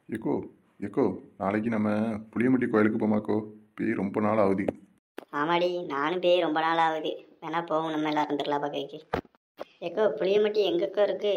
echo echo நாளைக்கு நம்ம புளியம்பட்டி கோயிலுக்கு போமாக்கோ போய் ரொம்ப நாள் ஆகுது ஆமாடி நானும் போய் ரொம்ப நாள் ஆகுது வேணா போவோம் நம்ம எல்லாரும் திருவிழா பார்க்கறதுக்கு ஏக்கோ புளியம்பட்டி எங்கக்கோ இருக்கு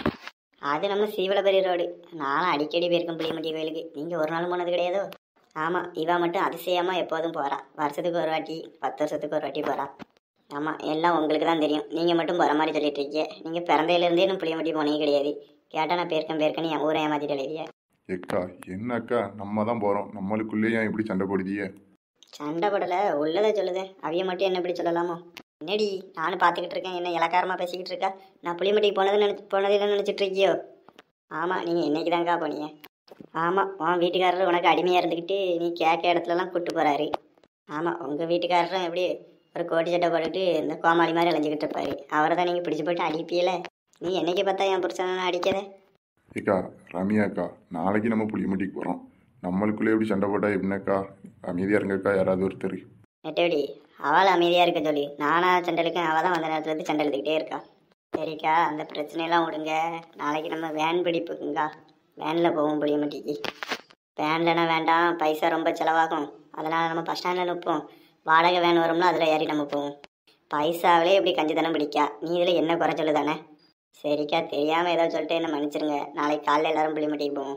அது நம்ம சீவலபரி ரோடு நானும் அடிக்கடி போயிருக்கேன் புளியம்பட்டி கோயிலுக்கு நீங்கள் ஒரு நாள் போனது கிடையாதோ ஆமாம் இவா மட்டும் அதிசயமாக எப்போதும் போகிறா வருஷத்துக்கு ஒரு வாட்டி பத்து வருஷத்துக்கு ஒரு வாட்டி போகிறா ஆமாம் எல்லாம் உங்களுக்கு தான் தெரியும் நீங்கள் மட்டும் போகிற மாதிரி சொல்லிட்டு இருக்கீங்க நீங்கள் பிறந்தையிலேருந்தே நான் புளியம்பட்டி போனே கிடையாது கேட்டால் நான் பேருக்கேன் பேருக்கேன்னு என் ஊரை ஏமாற்றிட்டு எழுதிய எக்கா என்ன அக்கா நம்ம தான் போகிறோம் நம்மளுக்குள்ளேயே ஏன் இப்படி சண்டை போடுதியே சண்டை படலை உள்ளதை சொல்லுதே அவிய மட்டும் என்ன இப்படி சொல்லலாமோ என்னடி நானும் பார்த்துக்கிட்டு இருக்கேன் என்ன இலக்காரமாக பேசிக்கிட்டு இருக்கா நான் புளிமட்டிக்கு போனது நினச்சி போனதில்லை நினச்சிட்டு இருக்கியோ ஆமாம் நீங்கள் என்னைக்கு தாங்க்கா போனீங்க ஆமாம் உன் வீட்டுக்காரர் உனக்கு அடிமையாக இருந்துக்கிட்டு நீ கேட்க இடத்துலலாம் கூப்பிட்டு போகிறாரு ஆமாம் உங்கள் வீட்டுக்காரரும் எப்படி ஒரு கோட்டி சட்டை போட்டுட்டு இந்த கோமாளி மாதிரி அலைஞ்சிக்கிட்டு இருப்பாரு அவரை தான் நீங்கள் பிடிச்சி போட்டு அடிப்பியல நீ என்னைக்கு பார்த்தா என் புருஷனை அடிக்கிறத ஏக்கா ரம்யா அக்கா நாளைக்கு நம்ம புளியம்பட்டிக்கு போகிறோம் நம்மளுக்குள்ளே எப்படி சண்டை போட்டா எப்படின்னாக்கா அமைதியாக இருங்கக்கா யாராவது ஒருத்தர் நெட்டவடி அவள் அமைதியாக இருக்க சொல்லி நானா சண்டலுக்கும் அவள் தான் வந்த நேரத்துல இருந்து சண்டை எழுதிக்கிட்டே இருக்கா சரிக்கா அந்த பிரச்சனையெல்லாம் விடுங்க நாளைக்கு நம்ம வேன் பிடிப்புக்குங்கா வேனில் போவோம் புளியமட்டிக்கு வேன்லனா வேண்டாம் பைசா ரொம்ப செலவாகும் அதனால் நம்ம பஸ் ஸ்டாண்டில் நிற்போம் வாடகை வேன் வரும்னா அதில் ஏறி நம்ம போவோம் பைசாவிலே இப்படி கஞ்சித்தனம் பிடிக்கா நீ இதில் என்ன குறை சொல்லு தானே சரிக்கா தெரியாமல் ஏதோ சொல்லிட்டு என்ன மன்னிச்சிருங்க நாளைக்கு காலையில் எல்லாரும் புளியமட்டிக்கு போவோம்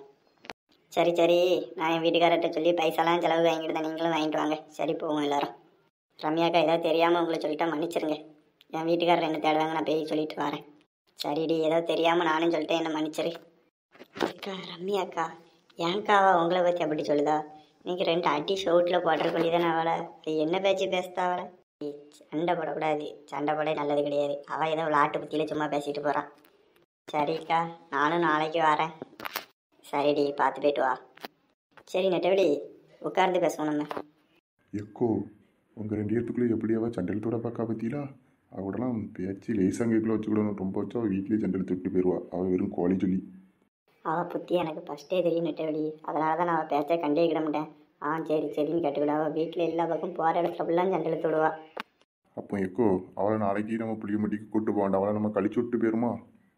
சரி சரி நான் என் வீட்டுக்காரர்கிட்ட சொல்லி பைசாலாம் செலவு வாங்கிட்டு தான் நீங்களும் வாங்கிட்டு வாங்க சரி போவோம் எல்லாரும் ரம்யாக்கா ஏதோ தெரியாமல் உங்களை சொல்லிட்டா மன்னிச்சிருங்க என் வீட்டுக்காரர் என்ன தேடுவாங்க நான் போய் சொல்லிட்டு வரேன் சரிடி ஏதோ தெரியாமல் நானும் சொல்லிட்டு என்ன மன்னிச்சிரு அக்கா ரம்யாக்கா ஏன்க்காவா உங்களை பற்றி அப்படி சொல்லுதா நீங்கள் ரெண்டு அடி ஷோட்டில் போடுற சொல்லி தானே அவளை அது என்ன பேச்சு பேசுதா அவளை ஏய், சண்டை போடக்கூடாது சண்டை போட நல்லது கிடையாது அவள் ஏதோ விளாட்டு பற்றியில் சும்மா பேசிட்டு போகிறான் சரிக்கா நானும் நாளைக்கு வரேன் சரிடி பார்த்து போயிட்டு வா சரி நெட்டவடி உட்கார்ந்து பேசுவோம் நம்ம எக்கோ உங்கள் ரெண்டு இடத்துக்குள்ளே எப்படியாவா சண்டலத்தோட பார்க்கா பற்றிலா அவடலாம் பேச்சு லேசாங்கக்குள்ளே வச்சுக்கிடணும் ரொம்ப வச்சா அவள் வீட்லேயே சண்டை தூக்கிட்டு போயிடுவா அவள் வெறும் கோழி சொல்லி அவள் புத்தி எனக்கு ஃபஸ்ட்டே தெரியும் நெட்டவழி அதனால தான் நான் அவள் பேச்சை கண்டே கிட மாட்டேன் ஆ சரி சரின்னு கேட்டுக்கிட அவள் வீட்டில் எல்லா பக்கம் போகிற இடத்துல ஃபுல்லாக சண்டை இழுத்து விடுவா அப்போ எக்கோ அவளை நாளைக்கு நம்ம புளியம்பட்டிக்கு கூட்டு போகண்டா அவளை நம்ம கழிச்சு விட்டு போயிருமா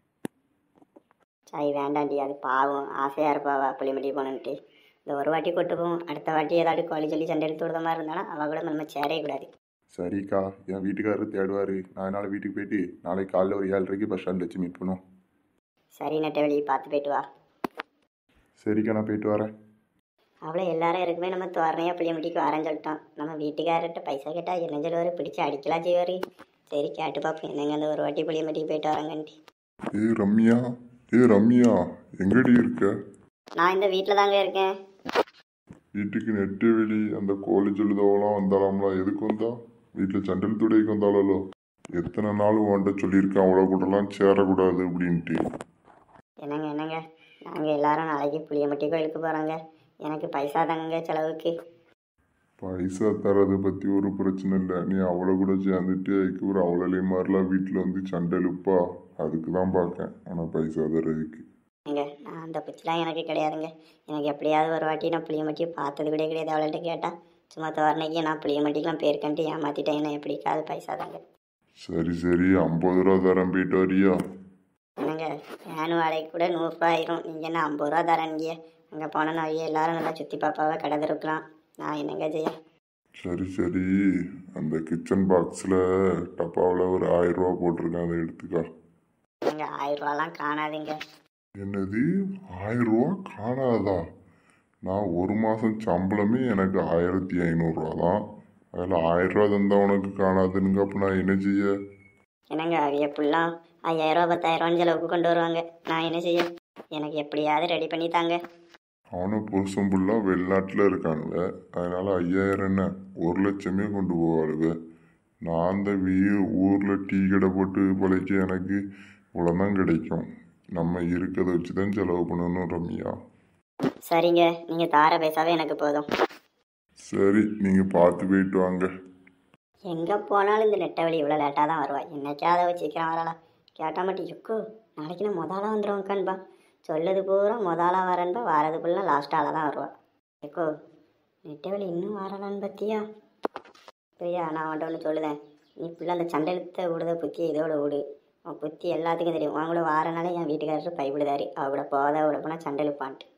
சரி வேண்டாண்டி அது பாவம் ஆசையாக இருப்பாவா புளிமட்டி போகணுன்ட்டு இந்த ஒரு வாட்டி கொட்டு போவோம் அடுத்த வாட்டி ஏதாவது கோழி சொல்லி சண்டை எடுத்து விடுற மாதிரி இருந்தாலும் அவள் கூட நம்ம சேரவே கூடாது சரிக்கா என் வீட்டுக்காரர் தேடுவார் நான் அதனால் வீட்டுக்கு போயிட்டு நாளைக்கு காலைல ஒரு ஏழரைக்கு பஸ் ஸ்டாண்டில் வச்சு மீட் பண்ணுவோம் சரி நெட்டவழி பார்த்து போயிட்டு வா சரிக்கா நான் போயிட்டு வரேன் அவளை எல்லாரும் இருக்குமே நம்ம தோரணையாக புளியமட்டிக்கு வரேன்னு சொல்லிட்டோம் நம்ம வீட்டுக்காரர்கிட்ட பைசா கேட்டால் என்ன சொல்லுவார் பிடிச்சி அடிக்கலாம் செய்வார் சரி கேட்டு பார்ப்போம் என்னங்க அந்த ஒரு வாட்டி புளியமட்டிக்கு போயிட்டு வரேங்கன்ட்டு ஏ ரம்யா ஏ ரம்யா எங்கடி இருக்க நான் இந்த வீட்டில் தாங்க இருக்கேன் வீட்டுக்கு நெட்டு வெளி அந்த கோழி சொல்லுதவெல்லாம் வந்தாலாம்ல எதுக்கு வந்தா வீட்டில் சண்டல் துடைக்கு வந்தாளோ எத்தனை நாள் உன்கிட்ட சொல்லியிருக்கேன் அவ்வளோ கூடலாம் சேரக்கூடாது அப்படின்ட்டு என்னங்க என்னங்க நாங்கள் எல்லாரும் நாளைக்கு புளியமட்டி கோயிலுக்கு போகிறோங்க எனக்கு பைசா தாங்க செலவுக்கு பைசா தரதை பற்றி ஒரு பிரச்சனை இல்லை நீ அவளை கூட சேர்ந்துட்டு அதுக்கு ஒரு அவளை மாதிரிலாம் வீட்டில் வந்து சண்டை இழுப்பா அதுக்கு தான் பார்க்கேன் ஆனால் பைசா தரதுக்கு ஏங்க நான் அந்த பிச்செலாம் எனக்கு கிடையாதுங்க எனக்கு எப்படியாவது ஒரு வாட்டி நான் புளியமட்டி பார்த்தது கூட கிடையாது அவள்கிட்ட கேட்டால் சும்மா தோரணைக்கு நான் புளியமட்டிக்கெலாம் பேருக்கன்ட்டு ஏமாற்றிட்டேன் என்ன எப்படிக்காது பைசா தாங்க சரி சரி ஐம்பது ரூபா தரேன் போயிட்டு வரியா என்னங்க வேன் வாடகைக்கு கூட நூறுரூவா ஆயிரும் நீங்கள் என்ன ஐம்பது ரூபா தரேங்க அங்கே போனோன்னா ஐயோ எல்லாரும் நல்லா சுற்றி பாப்பாவை கடை இருக்கலாம் நான் என்னங்க செய்ய சரி சரி அந்த கிச்சன் பாக்ஸில் டப்பாவில் ஒரு ஆயிரம் ரூபா போட்டிருக்கேன் அதை எடுத்துக்கா எங்க ஆயிரம் ரூபாலாம் காணாதுங்க என்னது ஆயிரம் ரூபா காணாதா நான் ஒரு மாதம் சம்பளமே எனக்கு ஆயிரத்தி ஐநூறுரூவா தான் அதில் ஆயிரம் ரூபா தந்தால் உனக்கு காணாதுனுங்க அப்போ நான் என்ன செய்ய என்னங்க அவிய ஃபுல்லாக ஐயாயிரரூவா பத்தாயிரரூவான்னு செலவுக்கு கொண்டு வருவாங்க நான் என்ன செய்ய எனக்கு எப்படியாவது ரெடி பண்ணி தாங்க அவனும் புருஷன் ஃபுல்லாக வெளிநாட்டில் இருக்கானுவ அதனால் ஐயாயிரம் என்ன ஒரு லட்சமே கொண்டு போவாளுவ நான் அந்த வீ ஊரில் டீ கடை போட்டு பழைக்க எனக்கு இவ்வளோதான் கிடைக்கும் நம்ம இருக்கிறத வச்சு தான் செலவு பண்ணணும் ரம்யா சரிங்க நீங்கள் தார பைசாவே எனக்கு போதும் சரி நீங்கள் பார்த்து போயிட்டு வாங்க எங்கே போனாலும் இந்த நெட்டை வழி இவ்வளோ லேட்டாக தான் வருவா என்னைக்காவது அவ சீக்கிரம் வரலாம் கேட்டால் மட்டும் யுக்கு நாளைக்கு நான் முதலாக வந்துடுவோங்கான்பா சொல்லுது பூரா முதலாக வரேன்பா வாரது ஃபுல்லாக லாஸ்ட்டால தான் வருவா எக்கோ நெட்டை வழி இன்னும் வரலான்னு பத்தியா பிரியா நான் அவன்கிட்ட ஒன்று சொல்லுதேன் நீ ஃபுல்லாக அந்த சண்டை விடுத புத்தி இதோட விடு உன் புத்தி எல்லாத்துக்கும் தெரியும் உன் கூட வாரனால என் வீட்டுக்காரர் பைபிடுதாரு அவ கூட போதா விட போனால் சண்டை இழுப்பான்ட்டு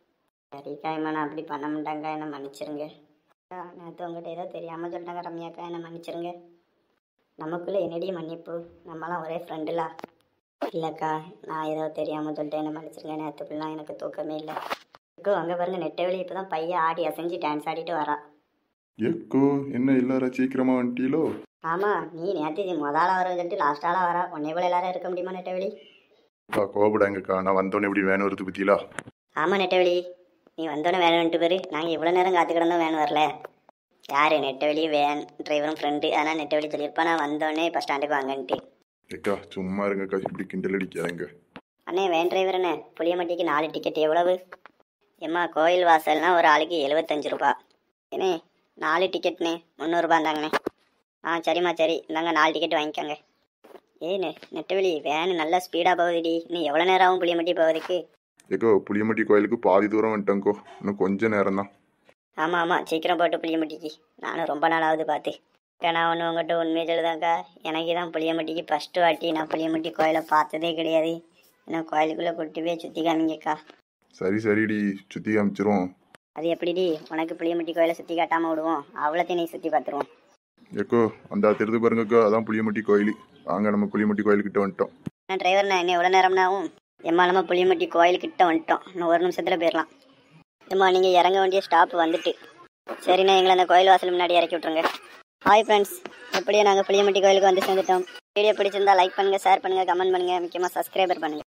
சரிக்கா இம்மா நான் அப்படி பண்ண மாட்டாங்க என்னை மன்னிச்சிருங்க அக்கா, நேற்று உங்கள்கிட்ட ஏதோ தெரியாமல் சொல்லிட்டாங்க ரம்யாக்கா என்னை மன்னிச்சிருங்க நமக்குள்ளே என்னடி மன்னிப்பு நம்மலாம் ஒரே ஃப்ரெண்டுலா இல்லைக்கா நான் ஏதோ தெரியாமல் சொல்லிட்டேன் என்னை மன்னிச்சிருங்க நேற்று ஃபுல்லாக எனக்கு தூக்கமே இல்லை அக்கோ அங்கே பாருங்க நெட்டை வெளி இப்போ தான் பையன் ஆடி அசைஞ்சு டான்ஸ் ஆடிட்டு வரா எக்கோ என்ன எல்லாரும் சீக்கிரமா வந்துட்டீலோ ஆமாம் நீ நேற்று முதலாக வர சொல்லிட்டு லாஸ்ட்டாலாம் வரா உன்னை போல எல்லாரும் இருக்க முடியுமா நெட்டவெளி அக்கா கோபடாங்கக்கா நான் வந்தோன்னே எப்படி வேணும் வருது பத்தியிலா ஆமாம் நெட்டவெளி நீ வந்தோடனே வேன் வந்துட்டு பேர் நாங்கள் இவ்வளோ நேரம் காத்து கிடந்தோம் வேன் வரல யார் நெட்டவெளி வேன் டிரைவரும் ஃப்ரெண்டு அதனால் நெட்டவெளி சொல்லியிருப்பா நான் வந்தோடனே பஸ் ஸ்டாண்டுக்கு வாங்கன்ட்டு ஏக்கா சும்மா இருங்கக்கா இப்படி கிண்டல் அடிக்காதங்க அண்ணே வேன் டிரைவர் அண்ணே புளியம்பட்டிக்கு நாலு டிக்கெட் எவ்வளவு ஏம்மா கோயில் வாசல்னா ஒரு ஆளுக்கு எழுபத்தஞ்சு ரூபா ஏண்ணே நாலு டிக்கெட்ண்ணே முந்நூறுபா இருந்தாங்கண்ணே ஆ சரிம்மா சரி இந்தாங்க நாலு டிக்கெட் வாங்கிக்கோங்க ஏ நெ நெட்டவெளி வேன் நல்லா ஸ்பீடாக போகுதுடி இன்னும் எவ்வளோ நேரம் ஆகும் புளியம்பட்டி போகிறதுக்கு ஏக்கோ புளியம்பட்டி கோயிலுக்கு பாதி தூரம் வந்துட்டேங்கோ இன்னும் கொஞ்ச நேரம் தான் ஆமாம் ஆமாம் சீக்கிரம் போட்டு புளியம்பட்டிக்கு நானும் ரொம்ப நாள் ஆகுது பார்த்து அக்கா, நான் ஒன்று உங்கள்கிட்ட உண்மையை சொல்லுதாக்கா எனக்கு தான் புளியம்பட்டிக்கு ஃபஸ்ட்டு வாட்டி நான் புளியம்பட்டி கோயிலை பார்த்ததே கிடையாது ஏன்னா கோயிலுக்குள்ளே கூட்டி போய் சுற்றி காமிங்கக்கா சரி சரிடி சுற்றி காமிச்சிரும் அது எப்படிடி உனக்கு புளியம்பட்டி கோயிலை சுற்றி காட்டாமல் விடுவோம் அவ்வளோத்தையும் நீ சுற்றி பார்த்துருவோம் ஏக்கோ அந்த தெரிந்து பாருங்கக்கா அதான் புளியம்பட்டி கோயில் வாங்க நம்ம புளியம்பட்டி கோயிலுக்கிட்ட வந்துட்டோம் நான் டிரைவர் நான் இன்னும் எவ்வளோ நேரம்னா ஆகும் எம்மா நம்ம புளியம்பட்டி கோயிலுக்கிட்ட வந்துட்டோம் இன்னும் ஒரு நிமிஷத்தில் போயிடலாம் எம்மா நீங்கள் இறங்க வேண்டிய ஸ்டாப் வந்துட்டு சரிண்ணா எங்களை அந்த கோயில் வாசல் முன்னாடி இறக்கி விட்ருங்க ஹாய் ஃப்ரெண்ட்ஸ் எப்படியோ நாங்கள் புளியம்பட்டி கோயிலுக்கு வந்து சேர்ந்துட்டோம் வீடியோ பிடிச்சிருந்தா லைக் பண்ணுங்கள் ஷேர் பண்ணுங்கள் கமெண்ட் பண்ணுங்கள் முக்கியமாக சப்ஸ்கிரைபர் பண்ணுங்கள்